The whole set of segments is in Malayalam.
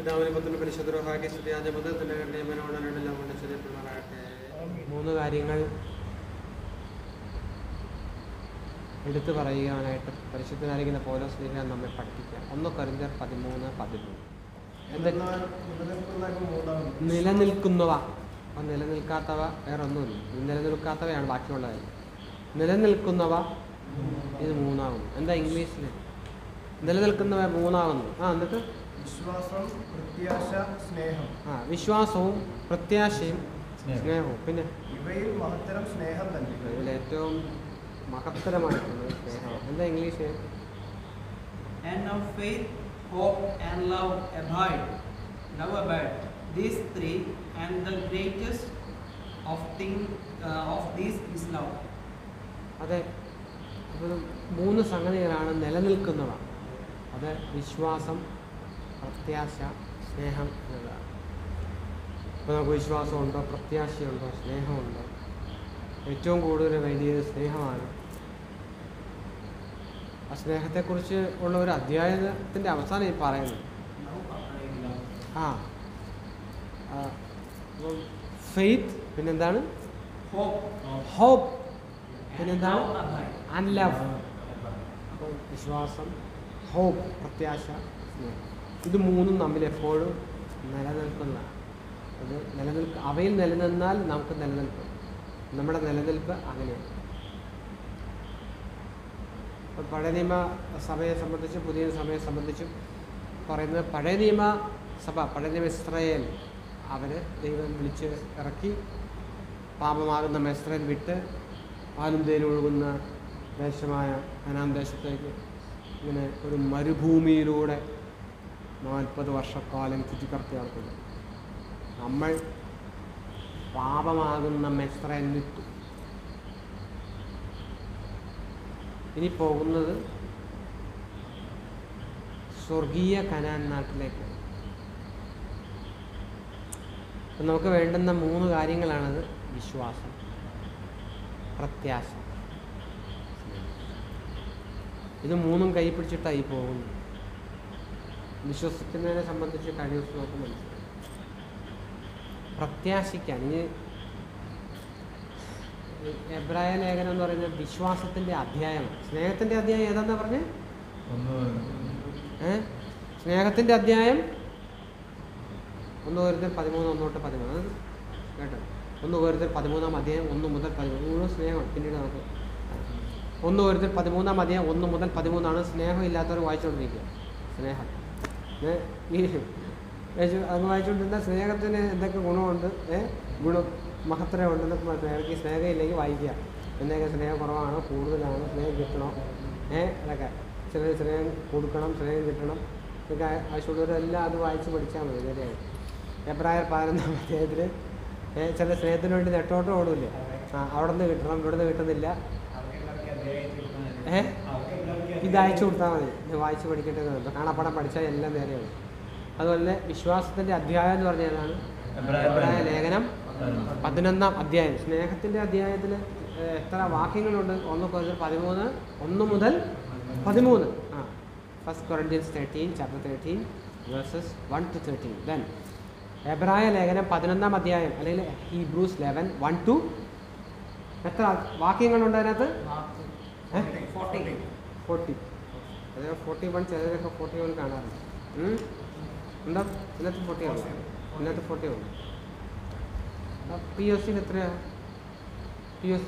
പിതാവിനെ പത്തിന് പരിശുദ്ധരോഹാക്കി സ്തുതിയാതെ ബുദ്ധത്തിന്റെ നിയമനോടെല്ലാം കൊണ്ട് ശരിപ്പെടുമാറാകട്ടെ മൂന്ന് കാര്യങ്ങൾ എടുത്തു പറയുവാനായിട്ട് പരിശുദ്ധനായിരിക്കുന്ന പോലോ സ്ത്രീകൾ നമ്മെ പഠിപ്പിക്കുക ഒന്ന് കൊരിന്തർ പതിമൂന്ന് പതിമൂന്ന് എന്തൊക്കെ നിലനിൽക്കുന്നവ അപ്പം നിലനിൽക്കാത്തവ വേറെ ഒന്നുമില്ല ഇത് നിലനിൽക്കാത്തവയാണ് ബാക്കിയുള്ളത് നിലനിൽക്കുന്നവ ഇത് മൂന്നാകുന്നു എന്താ ഇംഗ്ലീഷിൽ നിലനിൽക്കുന്നവ മൂന്നാകുന്നു ആ എന്നിട്ട് വിശ്വാസം പ്രത്യാശ സ്നേഹം ആ വിശ്വാസവും പ്രത്യാശയും സ്നേഹവും പിന്നെ ഇവയിൽ മഹത്തരം സ്നേഹം തന്നെ ഇതിൽ ഏറ്റവും മഹത്തരമായിട്ടുള്ളത് സ്നേഹമാണ് എന്താ English And now faith, hope, and love abide. Now abide. These three, and the greatest of thing uh, of these is love. അതെ അപ്പോൾ ഇത് മൂന്ന് സംഗതികളാണ് നിലനിൽക്കുന്നവ അത് വിശ്വാസം പ്രത്യാശ സ്നേഹം എന്നതാണ് ഇപ്പോൾ നമുക്ക് വിശ്വാസമുണ്ടോ പ്രത്യാശയുണ്ടോ സ്നേഹമുണ്ടോ ഏറ്റവും കൂടുതൽ വേണ്ടിയത് സ്നേഹമാണ് ആ സ്നേഹത്തെക്കുറിച്ച് ഉള്ള ഒരു അധ്യായത്തിൻ്റെ അവസാനം ഈ പറയുന്നത് ആ ഫെയ്ത്ത് പിന്നെന്താണ് Hope, ഹോപ്പ് and പിന്നെന്താണ് love abide. ആൻഡ് ലവ് അപ്പോൾ വിശ്വാസം ഹോപ്പ് പ്രത്യാശ സ്നേഹം ഇത് മൂന്നും തമ്മിൽ എപ്പോഴും നിലനിൽക്കുന്നതാണ് അത് നിലനിൽക്ക അവയിൽ നിലനിന്നാൽ നമുക്ക് നിലനിൽക്കും നമ്മുടെ നിലനിൽപ്പ് അങ്ങനെയാണ് ഇപ്പോൾ പഴയ നിയമ സഭയെ സംബന്ധിച്ചും പുതിയ സഭയെ സംബന്ധിച്ചും പറയുന്നത് പഴയ നിയമ സഭ പഴയ നിയമ ഇസ്രയേൽ അവർ ദൈവം വിളിച്ച് ഇറക്കി പാപമാകുന്ന മെസ്രൻ വിട്ട് പാലും തേനും ഒഴുകുന്ന ദേശമായ അനാം ദേശത്തേക്ക് ഇങ്ങനെ ഒരു മരുഭൂമിയിലൂടെ നാൽപ്പത് വർഷക്കാലം ചുറ്റിക്കറത്തി നടക്കുന്നു നമ്മൾ പാപമാകുന്ന മെസ്രൻ വിട്ടു ഇനി പോകുന്നത് സ്വർഗീയ കനാൻ നാട്ടിലേക്ക് അപ്പം നമുക്ക് വേണ്ടുന്ന മൂന്ന് കാര്യങ്ങളാണത് വിശ്വാസം പ്രത്യാശ ഇത് മൂന്നും കൈ പിടിച്ചിട്ടായി പോകുന്നു വിശ്വസിക്കുന്നതിനെ സംബന്ധിച്ച് കഴിഞ്ഞ ദിവസം നമുക്ക് മനസ്സിലായി പ്രത്യാശിക്കാൻ ഇനി ഈ എബ്രായ ലേഖനം എന്ന് പറയുന്നത് വിശ്വാസത്തിൻ്റെ അധ്യായമാണ് സ്നേഹത്തിൻ്റെ അധ്യായം ഏതാന്നാ പറഞ്ഞേ ഏ സ്നേഹത്തിൻ്റെ അധ്യായം ഒന്ന് ഓരോരുത്തർ പതിമൂന്ന് ഒന്നോട്ട് പതിമൂന്ന് അത് കേട്ടോ ഒന്ന് ഓരോരുത്തർ പതിമൂന്നാം അധ്യായം ഒന്ന് മുതൽ പതിമൂന്ന് മുഴുവൻ സ്നേഹമാണ് പിന്നീട് നമുക്ക് ഒന്ന് ഓരോരുത്തർ പതിമൂന്നാം അധ്യായം ഒന്ന് മുതൽ പതിമൂന്നാണ് സ്നേഹം ഇല്ലാത്തവർ വായിച്ചുകൊണ്ടിരിക്കുക സ്നേഹം ഏ, ഈ യേശു- അങ്ങ് വായിച്ചുകൊണ്ടിരുന്ന സ്നേഹത്തിന് എന്തൊക്കെ ഗുണമുണ്ട് ഏ ഗുണം മഹത്തരമുണ്ടെന്നൊക്കെ മനസ്സിലാക്കി ഈ സ്നേഹം ഇല്ലെങ്കിൽ വായിക്കുക എന്തൊക്കെ സ്നേഹം കുറവാണോ കൂടുതലാണോ സ്നേഹം കിട്ടണോ ഏ അതൊക്കെ ചിലർ സ്നേഹം കൊടുക്കണം സ്നേഹം കിട്ടണം ഇതൊക്കെ ആവശ്യമുള്ളവരെല്ലാം അത് വായിച്ച് പഠിച്ചാൽ മതി ശരിയാണ് എബ്രായർ പതിനൊന്നാം അധ്യായത്തിൽ ചില സ്നേഹത്തിന് വേണ്ടി നെട്ടോട്ടം ഓടില്ലേ ആ അവിടെ നിന്ന് കിട്ടണം ഇവിടെ നിന്ന് കിട്ടുന്നില്ല ഏ ഇത് അയച്ചു കൊടുത്താൽ മതി ഇത് വായിച്ച് പഠിക്കേണ്ടത് കാണാപ്പാടം പഠിച്ചാൽ എല്ലാം നേരെയാണ് അതുപോലെ വിശ്വാസത്തിൻ്റെ അധ്യായം എന്ന് പറഞ്ഞതാണ് എബ്രായ ലേഖനം പതിനൊന്നാം അധ്യായം സ്നേഹത്തിൻ്റെ അധ്യായത്തിൽ എത്ര വാക്യങ്ങളുണ്ട് ഒന്ന് കുറച്ച് പതിമൂന്ന് ഒന്ന് മുതൽ പതിമൂന്ന് ആ first Corinthians thirteen chapter thirteen verses one two thirteen then എബ്രായ ലേഖനം പതിനൊന്നാം അധ്യായം അല്ലെങ്കിൽ ഹീബ്രൂസ് ലെവൻ വൺ ടു എത്ര വാക്യങ്ങളുണ്ട് അതിനകത്ത് Forty. ഫോർട്ടി അതായത് ഫോർട്ടി വൺ ചിലരൊക്കെ ഫോർട്ടി വൺ കാണാറുണ്ട് ഉം? ഉണ്ടോ ഇന്നത്തെ ഫോർട്ടി ഉള്ളു ഇന്നത്തെ ഫോർട്ടി ഉള്ളു പി എസ് സിന് എത്രയാണ് പി എസ്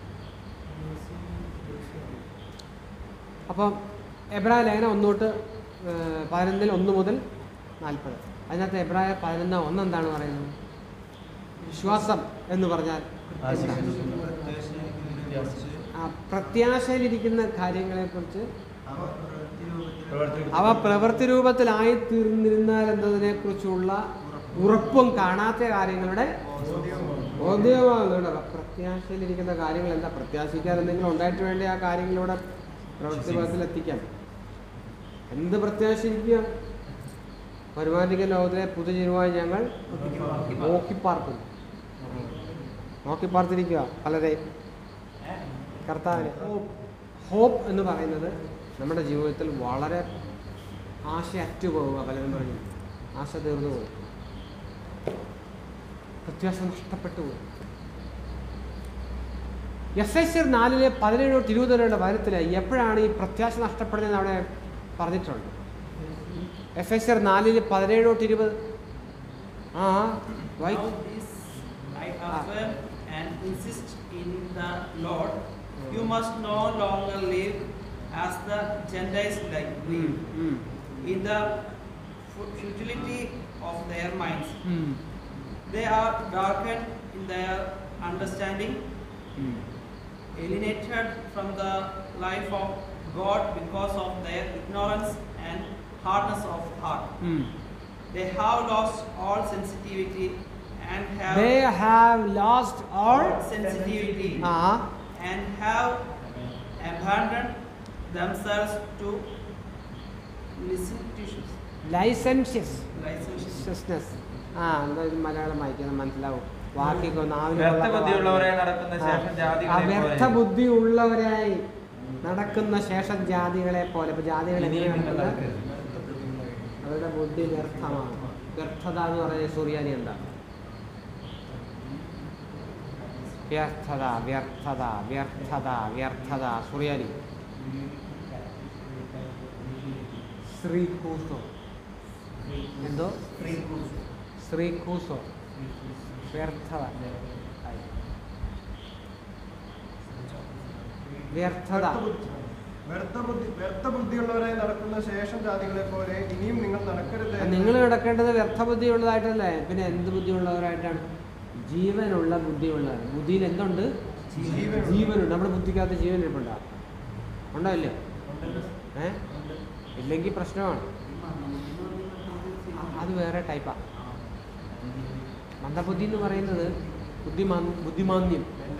അപ്പം എബ്രായ ലേഖനം ഒന്നോട്ട് പതിനൊന്നിൽ ഒന്ന് മുതൽ നാൽപ്പത് അതിനകത്ത് എബ്രായ പതിനൊന്ന് ഒന്ന് എന്താണ് പറയുന്നത് വിശ്വാസം എന്ന് പറഞ്ഞാൽ എന്താണ്? ആ പ്രത്യാശയിലിരിക്കുന്ന കാര്യങ്ങളെക്കുറിച്ച് അവ പ്രവൃത്തി രൂപത്തിലായി തീർന്നിരുന്നാൽ എന്നതിനെ കുറിച്ചുള്ള ഉറപ്പും കാണാത്ത കാര്യങ്ങളുടെ ബോധ്യമാകുന്നുണ്ട് അപ്പൊ പ്രത്യാശയിലിരിക്കുന്ന കാര്യങ്ങൾ എന്താ പ്രത്യാശിക്കാൻ എന്തെങ്കിലും ഉണ്ടായിട്ട് വേണ്ടി ആ കാര്യങ്ങളിലൂടെ പ്രവൃത്തി പദത്തിൽ എത്തിക്കാൻ എന്ത് പ്രത്യാശിക്കുക വരുമാനിക ലോകത്തിലെ പുതുചിരുവായി ഞങ്ങൾ നോക്കിപ്പാർക്കുന്നു നോക്കിപ്പാർത്തിരിക്കുക പലരെ കർത്താവിനെ ഹോപ്പ് എന്ന് പറയുന്നത് നമ്മുടെ ജീവിതത്തിൽ വളരെ ആശ അറ്റുപോവുക പലരും പറഞ്ഞു ആശ തീർന്നു പോകും പ്രത്യാശ നഷ്ടപ്പെട്ടു പോകും എസ് ഐ സിർ നാലിലെ പതിനേഴ് തൊട്ട് ഇരുപത് വരെയുള്ള വചനത്തിൽ എപ്പോഴാണ് ഈ പ്രത്യാശ നഷ്ടപ്പെടുന്നതെന്ന് അവിടെ പറഞ്ഞിട്ടുണ്ട് എഫ് എസ് ആർ നാലിൽ പതിനേഴ് തൊട്ട് ഇരുപത് ആ വായി Now this I affirm and insist in the Lord, you must no longer live as the Gentiles live, ഉം, ഉം, in the fu- futility of their minds. ഉം, They are darkened in their understanding, ഉം. alienated from the life of God because of their ignorance and hardness of heart. ഉം. They have lost all sensitivity and have They have lost all sensitivity ആ and have abandoned themselves to licentiousness. Licentious licentiousness. ആ എന്താ ഇത് മലയാളം വായിക്കുന്നത് മനസ്സിലാവും ബാക്കിയൊക്കെ നാവിൽ വ്യർത്ഥ ബുദ്ധിയുള്ളവരായി നടക്കുന്ന ആ, ശേഷം ആ ജാതികളെ വ്യർത്ഥ പോലെ ബുദ്ധി ഉള്ളവരായി നടക്കുന്ന ശേഷം ജാതികളെ പോലെ ഇപ്പൊ ജാതികൾ ഇനിയും എങ്ങനെ നിങ്ങൾ നടക്കുന്നത് നടക്കരുത്. അവരുടെ ബുദ്ധി വ്യർത്ഥമാണ് വ്യർത്ഥത എന്ന് പറയുന്നത് സൂര്യാനി എന്താ വ്യർത്ഥത വ്യർത്ഥത വ്യർത്ഥത വ്യർത്ഥത സൂര്യാനി ശ്രീകൂസോ എന്തോ ശ്രീകൂസോ വ്യർത്ഥത ആയി. വ്യർത്ഥത വ്യർത്ഥ ബുദ്ധി വ്യർത്ഥ ബുദ്ധിയുള്ളവരായി നടക്കുന്ന ശേഷം ജാതികളെ പോലെ ഇനിയും നിങ്ങൾ നടക്കരുത് എന്ന് നിങ്ങൾ കിടക്കേണ്ടത് വ്യർത്ഥ ബുദ്ധിയുള്ളതായിട്ടല്ലേ പിന്നെ എന്ത് ബുദ്ധിയുള്ളവരായിട്ടാണ് ജീവനുള്ള ബുദ്ധിയുള്ളവർ ബുദ്ധിയിൽ എന്തുണ്ട് ജീവനുണ്ട്. ജീവനുണ്ട് നമ്മുടെ ബുദ്ധിക്കകത്ത് ജീവൻ ഇരിപ്പുണ്ടോ ഉണ്ടോ ഇല്ലയോ ഏ ഇല്ലെങ്കിൽ പ്രശ്നമാണ് അ- അത് വേറെ ടൈപ്പാ മന്ദബുദ്ധി എന്ന് പറയുന്നത് ബുദ്ധിമാ ബുദ്ധിമാന്യം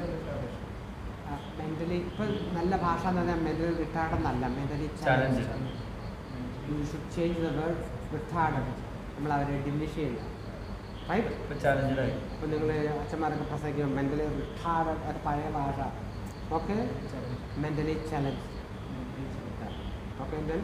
മെന്റലി ഇപ്പം നല്ല ഭാഷ എന്ന് പറഞ്ഞാൽ മെന്റലി റിട്ടാർഡ് എന്നല്ല mentally Challenge. You should change the word retard നമ്മൾ അവരെ ഡിമിനിഷ് ചെയ്യില്ല റൈറ്റ് ഇപ്പൊ challenged ആയി. ഇപ്പം നിങ്ങൾ അച്ഛന്മാരൊക്കെ പ്രസംഗിക്കും മെന്റലി റിട്ടാർഡ് അത് പഴയ ഭാഷ okay mentally challenge okay then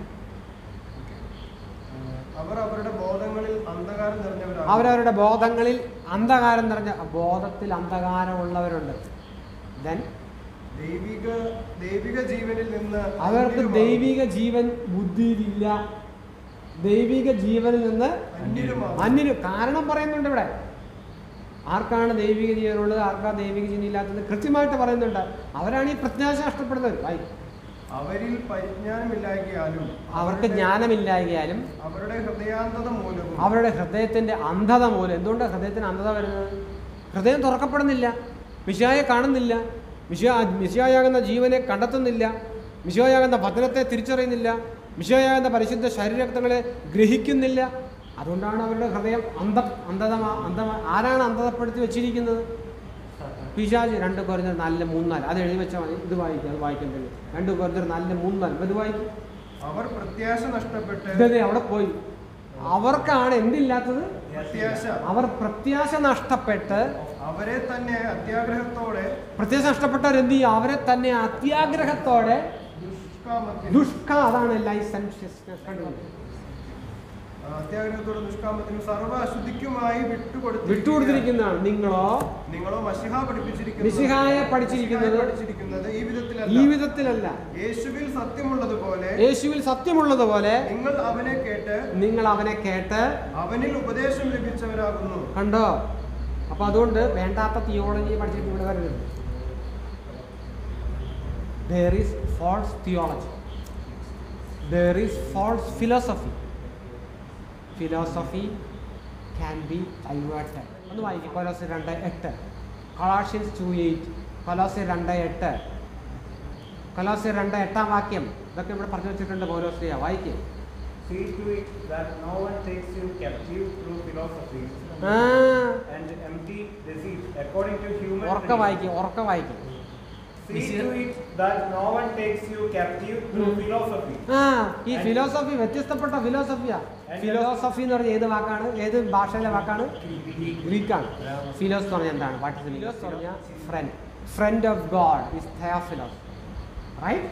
അവർ അവരുടെ ബോധങ്ങളിൽ അന്ധകാരം നിറഞ്ഞവരാണ് അവരവരുടെ ബോധങ്ങളിൽ അന്ധകാരം നിറഞ്ഞ ബോധത്തിൽ അന്ധകാരമുള്ളവരുണ്ട് ദെൻ ദൈവിക ദൈവിക ജീവനിൽ നിന്ന് അവർക്ക് അന്യരുമാകും. ദൈവിക ജീവൻ ബുദ്ധിയിലില്ല ദൈവിക ജീവനിൽ നിന്ന് അന്യരുമാകും. അന്യര് കാരണം പറയുന്നുണ്ട് ഇവിടെ ആർക്കാണ് ദൈവിക ജീവനുള്ളത് ആർക്കാ ദൈവിക ജീവൻ ഇല്ലാത്തത് കൃത്യമായിട്ട് പറയുന്നുണ്ട് അവരാണ് ഈ പ്രത്യാശ നഷ്ടപ്പെടുന്നത് ആയി. അവരിൽ പരിജ്ഞാനമില്ലായ്കയാലും അവർക്ക് ജ്ഞാനമില്ലായകയാലും അവരുടെ ഹൃദയാന്തത മൂലവും അവരുടെ ഹൃദയത്തിന്റെ അന്ധത മൂലം എന്തുകൊണ്ടാണ് ഹൃദയത്തിന് അന്ധത വരുന്നത് ഹൃദയം തുറക്കപ്പെടുന്നില്ല മിശായെ കാണുന്നില്ല മിശാ മിശായാകുന്ന ജീവനെ കണ്ടെത്തുന്നില്ല മിശായാകുന്ന വചനത്തെ തിരിച്ചറിയുന്നില്ല മിശായാകുന്ന പരിശുദ്ധ ശരീരക്തങ്ങളെ ഗ്രഹിക്കുന്നില്ല അതുകൊണ്ടാണ് അവരുടെ ഹൃദയം അന്ധ അന്ധതമാ അന്ധമാ ആരാണ് അന്ധതപ്പെടുത്തി വെച്ചിരിക്കുന്നത് പിശാജ് രണ്ട് കുറഞ്ഞ നല്ല മൂന്നാല് അത് എഴുതി വെച്ചാൽ മതി ഇത് വായിക്കും അത് വായിക്കുന്നില്ല രണ്ട് കുറഞ്ഞ നല്ല മൂന്നാല് ഇത് വായിക്കും അവർ പ്രത്യാശ നഷ്ടപ്പെട്ട് ഇതേ അവിടെ പോയി അവർക്കാണ് എന്തില്ലാത്തത് പ്രത്യാശ അവർ പ്രത്യാശ നഷ്ടപ്പെട്ട് അവരെ തന്നെ അത്യാഗ്രഹത്തോടെ പ്രത്യാശ നഷ്ടപ്പെട്ടവർ എന്ത് ചെയ്യും അവരെ തന്നെ അത്യാഗ്രഹത്തോടെ ദുഷ്കാമത്തിൽ ദുഷ്ക അതാണ് ലൈസൻഷ്യസ്നെസ് കണ്ടുപിടിച്ചത്. അത്യാഗ്രഹത്തോടെ ദുഷ്കാമത്തിനും സർവ്വ അശുദ്ധിക്കുമായി വിട്ടുകൊടുത്തു വിട്ടുകൊടുത്തിരിക്കുന്നതാണ് നിങ്ങളോ നിങ്ങളോ മഷിഹ പഠിപ്പിച്ചിരിക്കുന്നത് മിശിഹായെ പഠിച്ചിരിക്കുന്നത് മിശിഹായെ പഠിച്ചിരിക്കുന്നത് ഈ വിധത്തിലല്ല ഈ വിധത്തിലല്ല യേശുവിൽ സത്യമുള്ളതുപോലെ യേശുവിൽ സത്യമുള്ളതുപോലെ നിങ്ങൾ അവനെ കേട്ട് നിങ്ങൾ അവനെ കേട്ട് അവനിൽ ഉപദേശം ലഭിച്ചവരാകുന്നു കണ്ടോ അപ്പൊ അതുകൊണ്ട് വേണ്ടാത്ത തിയോളജി പഠിച്ചിട്ട് ഇവിടെ വരരുത് there is false theology there is false philosophy philosophy can be diverted ഒന്ന് വായിക്കും കൊലോസ് രണ്ട് എട്ട് കൊളാഷ്യൻസ് ടു എയ്റ്റ് കൊലോസ് രണ്ട് എട്ട് കൊലോസ് രണ്ട് എട്ടാം വാക്യം ഇതൊക്കെ ഇവിടെ പറഞ്ഞു വെച്ചിട്ടുണ്ട് പൗലോസ്ലിയ വായിക്കും See to it that no one takes you captive through philosophy ആ and empty deceit according to human ഉറക്ക reason. വായിക്കും ഉറക്ക വായിക്കും See to it that no one takes you captive through Hmm. philosophy ആ ഈ ഫിലോസഫി വ്യത്യസ്തപ്പെട്ട ഫിലോസഫിയാ ഫിലോസഫി എന്ന് പറഞ്ഞാൽ ഏത് വാക്കാണ് ഏത് ഭാഷയിലെ വാക്കാണ് ഗ്രീക്കാണ് ഫിലോസ് എന്ന് പറഞ്ഞാൽ എന്താണ് വാട്ട് ഇസ് ഫിലോസ് എന്ന് പറഞ്ഞാൽ friend friend of God is Theophilus right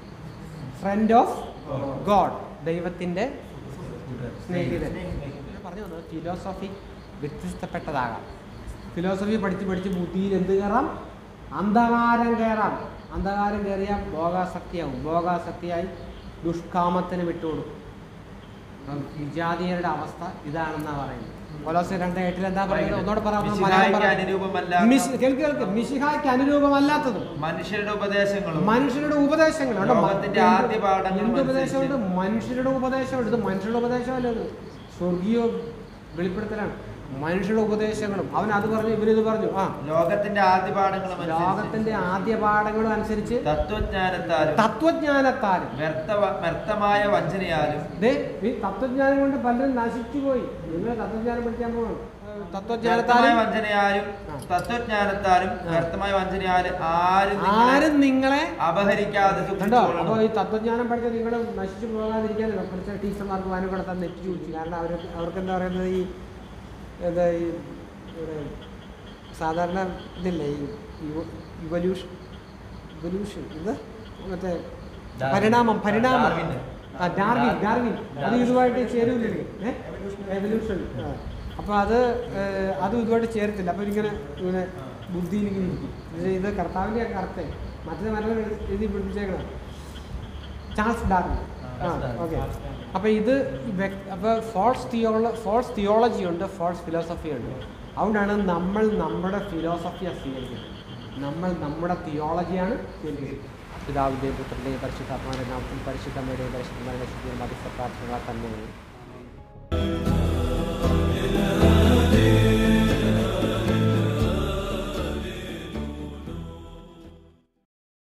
friend of God ദൈവത്തിന്റെ സ്നേഹിതൻ പറഞ്ഞു വന്നത് ഫിലോസഫി വ്യത്യസ്തപ്പെട്ടതാകാം ഫിലോസഫി പഠിച്ച് പഠിച്ച് ബുദ്ധിയിൽ എന്ത് കയറാം അന്ധകാരം കയറാം അന്ധകാരം കയറിയാൽ ഭോഗാസക്തിയാവും ഭോഗാസക്തിയായി ദുഷ്കാമത്തിന് വിട്ടുകൊടുക്കും അപ്പം വിജാതീയരുടെ അവസ്ഥ ഇതാണെന്നാ പറയുന്നത് കൊലോസ് രണ്ട് എട്ടിൽ എന്താ പറയുന്നത് ഒന്നോട് മിശിഹായ്ക്ക് അനുരൂപമല്ലാത്ത പറയാം മിഷിഹായ്ക്ക് അനുരൂപമല്ലാത്തതും മനുഷ്യരുടെ ഉപദേശങ്ങളും മനുഷ്യരുടെ ഉപദേശങ്ങളുണ്ട് ലോകത്തിന്റെ ആദ്യ പാഠങ്ങളും എന്ത് ഉപദേശമുണ്ട് അനുസരിച്ച് മനുഷ്യരുടെ ഉപദേശമുണ്ട് ഇത് മനുഷ്യരുടെ ഉപദേശമല്ല ഇത് സ്വർഗീയ വെളിപ്പെടുത്തലാണ് മനുഷ്യരുടെ ഉപദേശങ്ങളും അവൻ അത് പറഞ്ഞു ഇവരിത് പറഞ്ഞു ആ ലോകത്തിന്റെ ആദ്യ പാഠങ്ങളും അനുസരിച്ച് ലോകത്തിന്റെ ആദ്യ പാഠങ്ങളും അനുസരിച്ച് തത്വജ്ഞാനത്താലും തത്വജ്ഞാനത്താലും വ്യർത്ഥ വ്യർത്ഥമായ വഞ്ചനയാലും ദേ ഈ തത്വജ്ഞാനം കൊണ്ട് പലരും നശിച്ചു പോയി നിങ്ങൾ തത്വജ്ഞാനം പഠിക്കാൻ പോകണം വ്യർത്ഥമായ തത്വജ്ഞാനത്താലും വഞ്ചനയാലും ആ. തത്വജ്ഞാനത്താലും ആ. വ്യർത്ഥമായ വഞ്ചനയാലും ആരും നിങ്ങളെ ആരും നിങ്ങളെ അപഹരിക്കാതെ കണ്ടോ സൂക്ഷിച്ചുകൊള്ളണം. അപ്പോൾ ഈ തത്വജ്ഞാനം പഠിച്ച നിങ്ങൾ നശിച്ചു പോകാതിരിക്കാനല്ലോ പഠിച്ച ടീച്ചർമാർക്ക് വാനും കിടത്താൻ നെറ്റ് ചോദിച്ചു കാരണം അവർ അവർക്ക് എന്താ പറയുന്നത് ഈ എന്താ ഈ ഇവിടെ സാധാരണ ഇതില്ലേ ഈ ഇവല്യൂഷൻ ഇവല്യൂഷൻ ഇത് മറ്റേ ഡാർവിൻ. പരിണാമം പരിണാമം ഡാർവിൻ. ആ ഡാർവിൻ ഡാർവിൻ അത് ഇതുമായിട്ട് ചേരൂലേ എവല്യൂഷൻ അപ്പോൾ അത് ഏഹ്, അതും ഇതുമായിട്ട് ചേരത്തില്ല അപ്പോൾ ഇങ്ങനെ ഇങ്ങനെ ബുദ്ധിയിൽ ഇങ്ങനെ ഇരിക്കും ഇത് ഇത് കർത്താവിൻ്റെ കറക്റ്റ് മറ്റേ മരണം എഴുതി പിടിപ്പിച്ചേക്കണം ചാൾസ് ഡാർവിൻ ആ ചാൾസ് ഡാർവിൻ. ഓക്കെ അപ്പോൾ ഇത് അപ്പോൾ ഫോൾസ് തിയോള ഫോൾസ് തിയോളജി ഉണ്ട് ഫോൾസ് ഫിലോസഫി ഉണ്ട് അതുകൊണ്ടാണ് നമ്മൾ നമ്മുടെ ഫിലോസഫിയാണ് സ്വീകരിക്കുന്നത് നമ്മൾ നമ്മുടെ തിയോളജിയാണ് സ്വീകരിക്കുന്നത് പിതാവിൻ്റെയും പുത്രൻ്റെയും പരിശുദ്ധാത്മാവിൻ്റെ നാമത്തിൽ പരിശുദ്ധമ്മയുടെയും പരിശുദ്ധമായ മതിപ്രാർത്ഥന തന്നെ